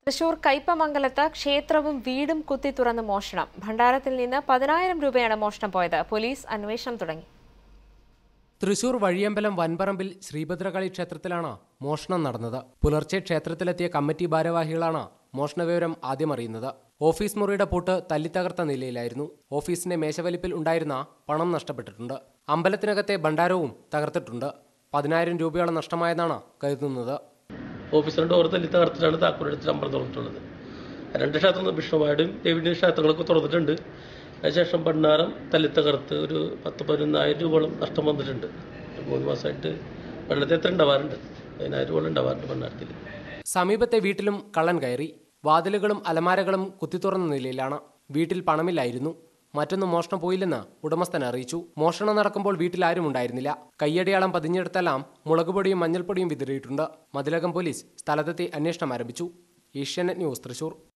തൃശൂർ കയ്പമംഗലത്ത് ക്ഷേത്രവും വീടും കുത്തി തുറന്ന് മോഷണം ഭണ്ഡാരത്തിൽ നിന്ന് പതിനായിരം രൂപയാണ് മോഷണം പോയത് പോലീസ് അന്വേഷണം തുടങ്ങി തൃശൂർ വഴിയമ്പലം വൻപറമ്പിൽ ശ്രീഭദ്രകാളി ക്ഷേത്രത്തിലാണ് മോഷണം നടന്നത് പുലർച്ചെ ക്ഷേത്രത്തിലെത്തിയ കമ്മിറ്റി ഭാരവാഹികളാണ് മോഷണ വിവരം ആദ്യം അറിയുന്നത് ഓഫീസ് മുറിയുടെ പൂട്ട് തല്ലിത്തകർത്ത നിലയിലായിരുന്നു ഓഫീസിന്റെ മേശവലിപ്പിൽ ഉണ്ടായിരുന്ന പണം നഷ്ടപ്പെട്ടിട്ടുണ്ട് അമ്പലത്തിനകത്തെ ഭണ്ഡാരവും തകർത്തിട്ടുണ്ട് പതിനായിരം രൂപയോളം നഷ്ടമായെന്നാണ് കരുതുന്നത് ഓഫീസിൻ്റെ ഡോർ തല്ലി തകർത്തിട്ടാണ് താക്കോലെടുത്തിട്ട് അമ്പലം തുറന്നിട്ടുള്ളത് രണ്ട് ക്ഷേത്രം വിഷ്ണുവാടും ദേവിൻ്റെ ക്ഷേത്രങ്ങളൊക്കെ തുറന്നിട്ടുണ്ട് അതിനുശേഷം ഭണ്ഡാരം തല്ലി തകർത്ത് ഒരു പത്ത് പതിനൊന്നായിരം രൂപയോളം നഷ്ടം വന്നിട്ടുണ്ട് ഒരു മൂന്ന് മാസമായിട്ട് വെള്ളത്തിൽ എത്ര ഉണ്ടാവാറുണ്ട് പതിനായിരം രൂപയോളം ഉണ്ടാവാറുണ്ട് ഭണ്ഡാരത്തിൽ സമീപത്തെ വീട്ടിലും കള്ളൻ കയറി വാതിലുകളും അലമാരകളും കുത്തിത്തുറന്ന നിലയിലാണ് വീട്ടിൽ പണമില്ലായിരുന്നു മറ്റൊന്നും മോഷണം പോയില്ലെന്ന് ഉടമസ്ഥൻ അറിയിച്ചു മോഷണം നടക്കുമ്പോൾ വീട്ടിൽ ആരും ഉണ്ടായിരുന്നില്ല കയ്യടയാളം പതിഞ്ഞെടുത്തെല്ലാം മുളകുപൊടിയും മഞ്ഞൾപ്പൊടിയും വിതറിയിട്ടുണ്ട് മതിലകം പോലീസ് സ്ഥലത്തെത്തി അന്വേഷണം ആരംഭിച്ചു ഏഷ്യാനെറ്റ് ന്യൂസ് തൃശൂർ